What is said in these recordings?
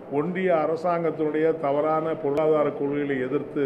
ஒன்றிய அரசாங்கத்தினுடைய தவறான பொருளாதார கொள்கைகளை எதிர்த்து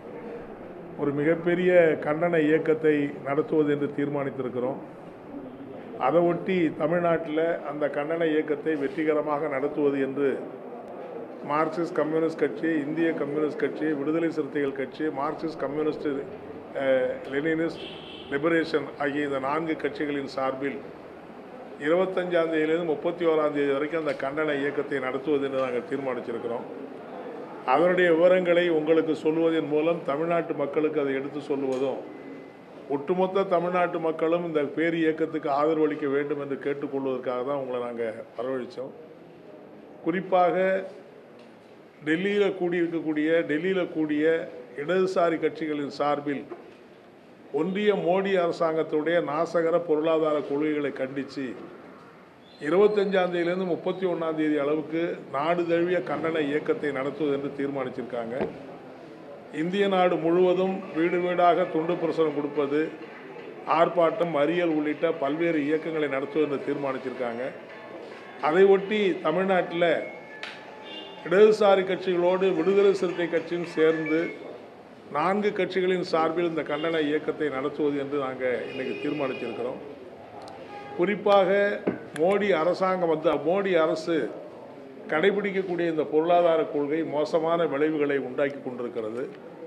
ஒரு மிகப்பெரிய கண்டன இயக்கத்தை நடத்துவது என்று தீர்மானித்திருக்கிறோம் அதை ஒட்டி தமிழ்நாட்டில் அந்த கண்டன இயக்கத்தை வெற்றிகரமாக நடத்துவது என்று மார்க்சிஸ்ட் கம்யூனிஸ்ட் கட்சி இந்திய கம்யூனிஸ்ட் கட்சி விடுதலை சிறுத்தைகள் கட்சி Marxist Communist ah, Leninist Liberation ஆகிய இந்த நான்கு கட்சிகளின் சார்பில் இருபத்தஞ்சாம் தேதியிலிருந்து முப்பத்தி ஓராம் தேதி வரைக்கும் அந்த கண்டன இயக்கத்தை நடத்துவது என்று நாங்கள் தீர்மானிச்சிருக்கிறோம் அதனுடைய விவரங்களை உங்களுக்கு சொல்வதன் மூலம் தமிழ்நாட்டு மக்களுக்கு அதை எடுத்து சொல்லுவதும் ஒட்டுமொத்த தமிழ்நாட்டு மக்களும் இந்த பேர் இயக்கத்துக்கு ஆதரவு அளிக்க வேண்டும் என்று கேட்டுக்கொள்வதற்காக தான் உங்களை நாங்கள் வரவழைச்சோம் குறிப்பாக டெல்லியில் கூடியிருக்கக்கூடிய டெல்லியில் கூடிய இடதுசாரி கட்சிகளின் சார்பில் ஒன்றிய மோடி அரசாங்கத்துடைய நாசகர பொருளாதார கொள்கைகளை கண்டித்து இருபத்தஞ்சாம் தேதியிலேருந்து முப்பத்தி ஒன்றாம் தேதி அளவுக்கு நாடு தழுவிய கண்டன இயக்கத்தை நடத்துவது என்று தீர்மானிச்சிருக்காங்க இந்திய நாடு முழுவதும் வீடு வீடாக துண்டு பிரசுரம் கொடுப்பது ஆர்ப்பாட்டம் மறியல் உள்ளிட்ட பல்வேறு இயக்கங்களை நடத்துவது என்று தீர்மானிச்சிருக்காங்க அதை ஒட்டி தமிழ்நாட்டில் இடதுசாரி கட்சிகளோடு விடுதலை சிறுத்தை கட்சியும் சேர்ந்து நான்கு கட்சிகளின் சார்பில் இந்த கண்டன இயக்கத்தை நடத்துவது என்று நாங்கள் இன்னைக்கு தீர்மானிச்சிருக்கிறோம் குறிப்பாக மோடி அரசாங்கம் வந்து மோடி அரசு கடைபிடிக்கக்கூடிய இந்த பொருளாதார கொள்கை மோசமான விளைவுகளை உண்டாக்கி கொண்டிருக்கிறது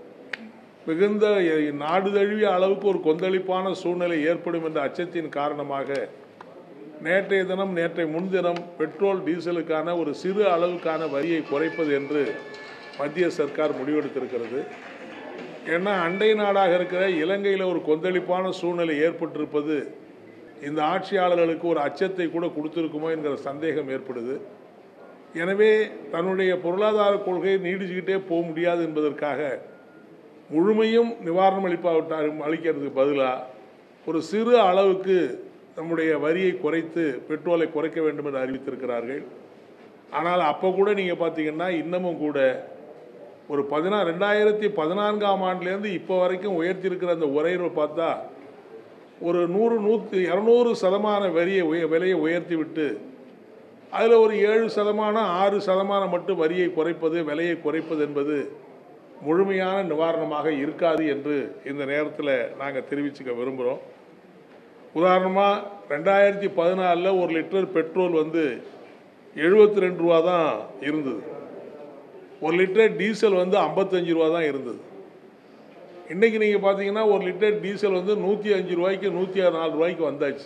மிகுந்த நாடு தழுவிய அளவுக்கு ஒரு கொந்தளிப்பான சூழ்நிலை ஏற்படும் என்ற அச்சத்தின் காரணமாக நேற்றைய தினம் நேற்றைய முன்தினம் பெட்ரோல் டீசலுக்கான ஒரு சிறு அளவுக்கான வரியை குறைப்பது என்று மத்திய சர்க்கார் முடிவெடுத்திருக்கிறது ஏன்னா அண்டை நாடாக இருக்கிற இலங்கையில் ஒரு கொந்தளிப்பான சூழ்நிலை ஏற்பட்டிருப்பது இந்த ஆட்சியாளர்களுக்கு ஒரு அச்சத்தை கூட கொடுத்திருக்குமோ என்கிற சந்தேகம் ஏற்படுது எனவே தன்னுடைய பொருளாதார கொள்கையை நீடிச்சுக்கிட்டே போக முடியாது என்பதற்காக முழுமையும் நிவாரணம் அளிப்பாவிட்டார் அளிக்கிறதுக்கு பதிலாக ஒரு சிறு அளவுக்கு நம்முடைய வரியை குறைத்து பெட்ரோலை குறைக்க வேண்டும் என்று அறிவித்திருக்கிறார்கள் ஆனால் அப்போ கூட நீங்கள் பார்த்தீங்கன்னா இன்னமும் கூட ஒரு பதினா ரெண்டாயிரத்தி பதினான்காம் ஆண்டுலேருந்து இப்போ வரைக்கும் உயர்த்தியிருக்கிற அந்த உயர்வை பார்த்தா ஒரு நூறு நூற்றி இரநூறு சதமான வரியை உய விலையை உயர்த்தி விட்டு அதில் ஒரு ஏழு சதமானம் ஆறு சதமானம் மட்டும் வரியை குறைப்பது விலையை குறைப்பது என்பது முழுமையான நிவாரணமாக இருக்காது என்று இந்த நேரத்தில் நாங்கள் தெரிவிச்சுக்க விரும்புகிறோம் உதாரணமாக ரெண்டாயிரத்தி பதினாலில் ஒரு லிட்டர் பெட்ரோல் வந்து எழுபத்தி ரெண்டு ரூபா தான் இருந்தது ஒரு லிட்டர் டீசல் வந்து ஐம்பத்தஞ்சு ரூபா தான் இருந்தது இன்றைக்கி நீங்கள் பார்த்தீங்கன்னா ஒரு லிட்டர் டீசல் வந்து நூற்றி அஞ்சு ரூபாய்க்கு நூற்றி நாலு ரூபாய்க்கு வந்தாச்சு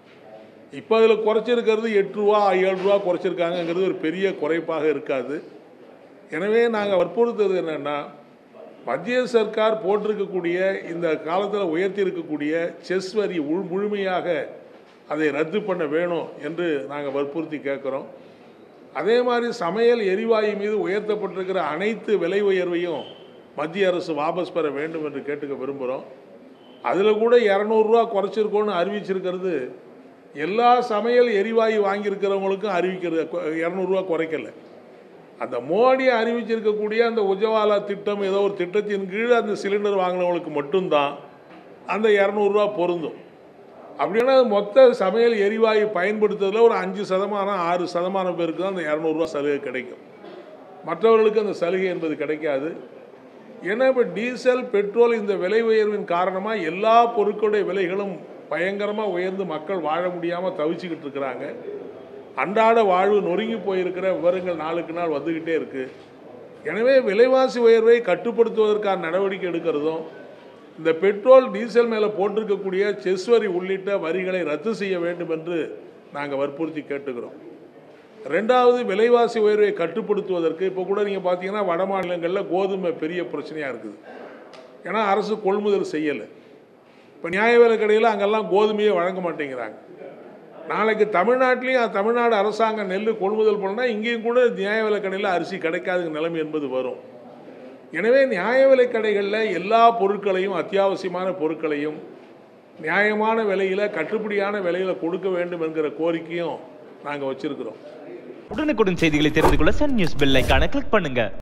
இப்போ அதில் குறைச்சிருக்கிறது எட்டு ரூபா ஏழு ரூபா குறைச்சிருக்காங்கங்கிறது ஒரு பெரிய குறைப்பாக இருக்காது எனவே நாங்கள் வற்புறுத்துறது என்னென்னா மத்திய சர்க்கார் போட்டிருக்கக்கூடிய இந்த காலத்தில் உயர்த்தி இருக்கக்கூடிய செஸ் வரி உள் முழுமையாக அதை ரத்து பண்ண வேணும் என்று நாங்கள் வற்புறுத்தி கேட்குறோம் அதே மாதிரி சமையல் எரிவாயு மீது உயர்த்தப்பட்டிருக்கிற அனைத்து விலை உயர்வையும் மத்திய அரசு வாபஸ் பெற வேண்டும் என்று கேட்டுக்க விரும்புகிறோம் அதில் கூட இரநூறுவா குறைச்சிருக்கோன்னு அறிவிச்சிருக்கிறது எல்லா சமையல் எரிவாயு வாங்கியிருக்கிறவங்களுக்கும் அறிவிக்கிறது இரநூறுவா குறைக்கல அந்த மோடி அறிவிச்சிருக்கக்கூடிய அந்த உஜவாலா திட்டம் ஏதோ ஒரு திட்டத்தின் கீழ் அந்த சிலிண்டர் வாங்கினவங்களுக்கு மட்டும்தான் அந்த இரநூறுவா பொருந்தும் அப்படின்னா மொத்த சமையல் எரிவாயு பயன்படுத்துறதுல ஒரு அஞ்சு சதமானம் ஆறு சதமானம் பேருக்கு தான் அந்த இரநூறுவா சலுகை கிடைக்கும் மற்றவர்களுக்கு அந்த சலுகை என்பது கிடைக்காது ஏன்னா இப்போ டீசல் பெட்ரோல் இந்த விலை உயர்வின் காரணமாக எல்லா பொருட்களுடைய விலைகளும் பயங்கரமாக உயர்ந்து மக்கள் வாழ முடியாமல் தவிச்சுக்கிட்டு இருக்கிறாங்க அன்றாட வாழ்வு நொறுங்கி போயிருக்கிற விவரங்கள் நாளுக்கு நாள் வந்துக்கிட்டே இருக்குது எனவே விலைவாசி உயர்வை கட்டுப்படுத்துவதற்கான நடவடிக்கை எடுக்கிறதும் இந்த பெட்ரோல் டீசல் மேலே போட்டிருக்கக்கூடிய செஸ் வரி உள்ளிட்ட வரிகளை ரத்து செய்ய வேண்டும் என்று நாங்கள் வற்புறுத்தி கேட்டுக்கிறோம் ரெண்டாவது விலைவாசி உயர்வை கட்டுப்படுத்துவதற்கு இப்போ கூட நீங்கள் பார்த்தீங்கன்னா வட மாநிலங்களில் கோதுமை பெரிய பிரச்சனையாக இருக்குது ஏன்னா அரசு கொள்முதல் செய்யலை இப்போ நியாய விலை கடையில் அங்கெல்லாம் கோதுமையே வழங்க மாட்டேங்கிறாங்க நாளைக்கு தமிழ்நாட்டிலையும் தமிழ்நாடு அரசாங்கம் நெல் கொள்முதல் பண்ணால் இங்கேயும் கூட நியாய விலை கடையில் அரிசி கிடைக்காத நிலைமை என்பது வரும் எனவே நியாய விலை கடைகளில் எல்லா பொருட்களையும் அத்தியாவசியமான பொருட்களையும் நியாயமான விலையில் கட்டுப்படியான விலையில் கொடுக்க வேண்டும் என்கிற கோரிக்கையும் நாங்கள் வச்சுருக்கிறோம் உடனுக்குடன் செய்திகளை தெரிந்து கொள்ள சன் நியூஸ் பெல் ஐகானை கிளிக் பண்ணுங்க